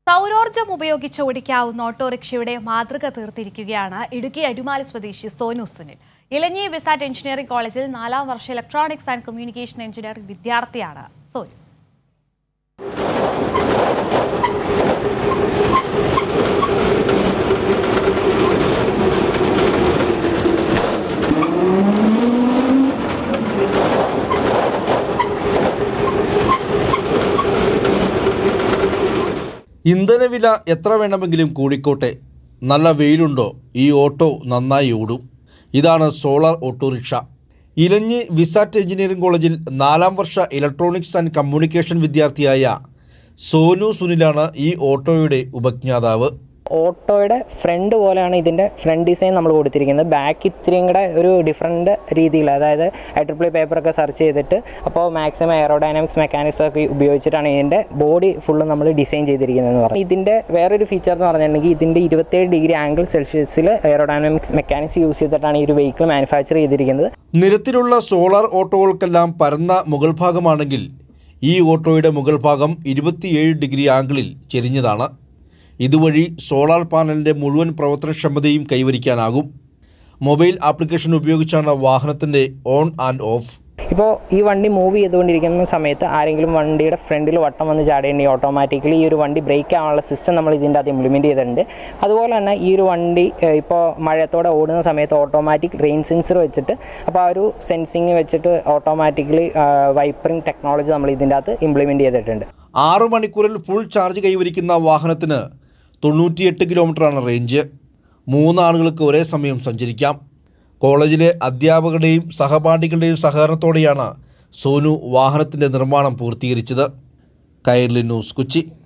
സൗരോർജ്ജം ഉപയോഗിച്ച് ഓടിക്കാവുന്ന ഓട്ടോറിക്ഷയുടെ മാതൃക തീർത്തിരിക്കുകയാണ് ഇടുക്കി അരുമാലി സ്വദേശി സോനു സുനിൽ ഇലഞ്ഞി വിസാറ്റ് എഞ്ചിനീയറിംഗ് കോളേജിൽ നാലാം വർഷ ഇലക്ട്രോണിക്സ് ആൻഡ് കമ്മ്യൂണിക്കേഷൻ എഞ്ചിനീയറിംഗ് വിദ്യാർത്ഥിയാണ് സോനു ഇന്ധനവില എത്ര വേണമെങ്കിലും കൂടിക്കോട്ടെ നല്ല വെയിലുണ്ടോ ഈ ഓട്ടോ നന്നായി ഓടും ഇതാണ് solar auto rickshaw Ilanji VISAT engineering കോളേജിൽ നാലാം വർഷ ഇലക്ട്രോണിക്സ് ആൻഡ് കമ്മ്യൂണിക്കേഷൻ വിദ്യാർത്ഥിയായ സോനു സുനിലാണ് ഈ ഓട്ടോയുടെ ഉപജ്ഞാതാവ് ഓട്ടോയുടെ ഫ്രണ്ട് പോലെയാണ് ഇതിൻ്റെ ഫ്രണ്ട് ഡിസൈൻ നമ്മൾ കൊടുത്തിരിക്കുന്നത് ബാക്ക് ഇത്തിരിയും കൂടെ ഒരു ഡിഫറെൻറ്റ് രീതിയിൽ അതായത് ഐ ട്രിപ്പിൾ പേപ്പറൊക്കെ സെർച്ച് ചെയ്തിട്ട് അപ്പോൾ മാക്സിമം എയറോഡൈനാമിക്സ് മെക്കാനിക്സ് ഒക്കെ ഉപയോഗിച്ചിട്ടാണ് ഇതിൻ്റെ ബോഡി ഫുള്ള് നമ്മൾ ഡിസൈൻ ചെയ്തിരിക്കുന്നതെന്ന് പറഞ്ഞു ഇതിൻ്റെ വേറൊരു ഫീച്ചർ എന്ന് പറഞ്ഞിട്ടുണ്ടെങ്കിൽ ഇതിൻ്റെ ഇരുപത്തേഴ് ഡിഗ്രി ആംഗിൾ സെൽഷ്യസിൽ എയറോഡൈനാമിക്സ് മെക്കാനിക്സ് യൂസ് ചെയ്തിട്ടാണ് ഈ ഒരു വെഹിക്കിൾ മാനുഫാക്ചർ ചെയ്തിരിക്കുന്നത് നിരത്തിലുള്ള സോളാർ ഓട്ടോകൾക്കെല്ലാം പരന്ന മുകൾ ഭാഗമാണെങ്കിൽ ഈ ഓട്ടോയുടെ മുകൾ ഭാഗം ഇരുപത്തിയേഴ് ഡിഗ്രി ആംഗിളിൽ ചെരിഞ്ഞതാണ് ഇതുവഴി സോളാർ പാനലിൻ്റെ മുഴുവൻ പ്രവർത്തനക്ഷമതയും കൈവരിക്കാനാകും മൊബൈൽ ആപ്ലിക്കേഷൻ ഉപയോഗിച്ചാണ് വാഹനത്തിൻ്റെ ഓൺ ആൻഡ് ഓഫ് ഇപ്പോൾ ഈ വണ്ടി മൂവ് ചെയ്തുകൊണ്ടിരിക്കുന്ന സമയത്ത് ആരെങ്കിലും വണ്ടിയുടെ ഫ്രണ്ടിൽ വട്ടം വന്ന് ചാടേണ്ടി ഓട്ടോമാറ്റിക്കലി ഈ ഒരു വണ്ടി ബ്രേക്ക് ആവാനുള്ള സിസ്റ്റം നമ്മൾ ഇതിൻ്റെ അകത്ത് ഇംപ്ലിമെൻറ്റ് ചെയ്തിട്ടുണ്ട് അതുപോലെ തന്നെ ഈ ഒരു വണ്ടി ഏഹ്, ഇപ്പോൾ മഴയത്തോടെ ഓടുന്ന സമയത്ത് ഓട്ടോമാറ്റിക് റെയിൻ സെൻസർ വെച്ചിട്ട് അപ്പോൾ ആ ഒരു സെൻസിങ് വെച്ചിട്ട് ഓട്ടോമാറ്റിക്കലി വൈപ്പറിംഗ് ടെക്നോളജി നമ്മൾ ഇതിൻ്റെ അകത്ത് ഇംപ്ലിമെൻറ്റ് ചെയ്തിട്ടുണ്ട് ആറു മണിക്കൂറിൽ ഫുൾ ചാർജ് കൈവരിക്കുന്ന വാഹനത്തിന് തൊണ്ണൂറ്റിയെട്ട് കിലോമീറ്ററാണ് റേഞ്ച് മൂന്ന് ആളുകൾക്ക് ഒരേ സമയം സഞ്ചരിക്കാം കോളേജിലെ അധ്യാപകരുടെയും സഹപാഠികളുടെയും സഹകരണത്തോടെയാണ് സോനു വാഹനത്തിൻ്റെ നിർമ്മാണം പൂർത്തീകരിച്ചത് കൈർലി ന്യൂസ് കൊച്ചി